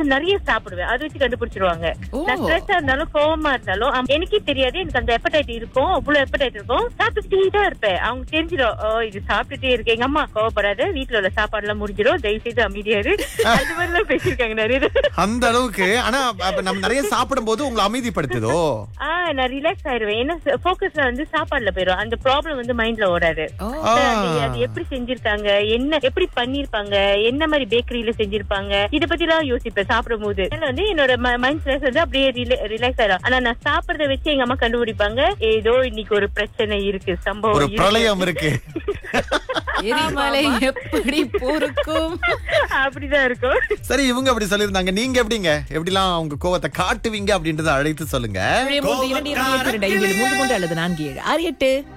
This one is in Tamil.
நிறைய சாப்பிடுவேன் அதை வச்சு கண்டுபிடிச்சிருவாங்க ஓ. நான் ஸ்ட்ரெஸ்ஸா இருந்தாலும் கோவமா இருந்தாலும் ஆம், எனக்கே தெரியாது எனக்கு அந்த எப்படைட் இருக்கும் அவ்வளவு எப்படைட் இருக்கும் சாப்பிட்டுட்டே தான் இருப்பேன் அவங்க தெரிஞ்சிடும் ஓ இது சாப்பிட்டுட்டே இருக்கு எங்க அம்மா கோவப்படாத வீட்டுல உள்ள சாப்பாடு எல்லாம் முடிஞ்சிடும் தயவு செய்து அமைதியா இரு அந்த மாதிரி எல்லாம் பேசியிருக்காங்க நிறைய தடவை. அந்த அளவுக்கு ஆனா அப்ப நம்ம நிறைய சாப்பிடும் போது உங்களை அமைதிப்படுத்துதோ ஆ நான் ரிலாக்ஸ் ஆயிருவேன் ஏன்னா போக்கஸ்ல வந்து சாப்பாடுல போயிடும் அந்த ப்ராப்ளம் வந்து மைண்ட்ல ஓடாது ஓ ஆ. அது அது எப்படி செஞ்சிருக்காங்க என்ன எப்படி பண்ணிருப்பாங்க என்ன மாதிரி பேக்கரியில செஞ்சிருப்பாங்க இத பத்தி எல்லாம் யோசிப்பேன் சாப்பிடும் போது அதனால வந்து என்னோட மைண்ட் ஸ்ட்ரெஸ் வந்து அப்படியே ரிலாக்ஸ் ஆயிடும் ஆனா நான் சாப்பிடறத வச்சு எங்க அம்மா கண்டுபிடிப்பாங்க ஏதோ இன்னைக்கு ஒரு பிரச்சனை இருக்கு சம்பவம் ஒரு இருக்கு. பிரளயம் இருக்கு எரிமலை எப்படி பொறுக்கும் அப்படிதான் இருக்கும் சரி இவங்க அப்படி சொல்லியிருந்தாங்க நீங்க எப்படிங்க எப்படிலாம் உங்க கோவத்தை காட்டுவீங்க அப்படின்றத அழைத்து சொல்லுங்க மூன்று இரண்டு இரண்டு எட்டு இரண்டு ஐந்து ஏழு மூன்று மூன்று அல்லது நான்கு ஏழு ஆறு எட்டு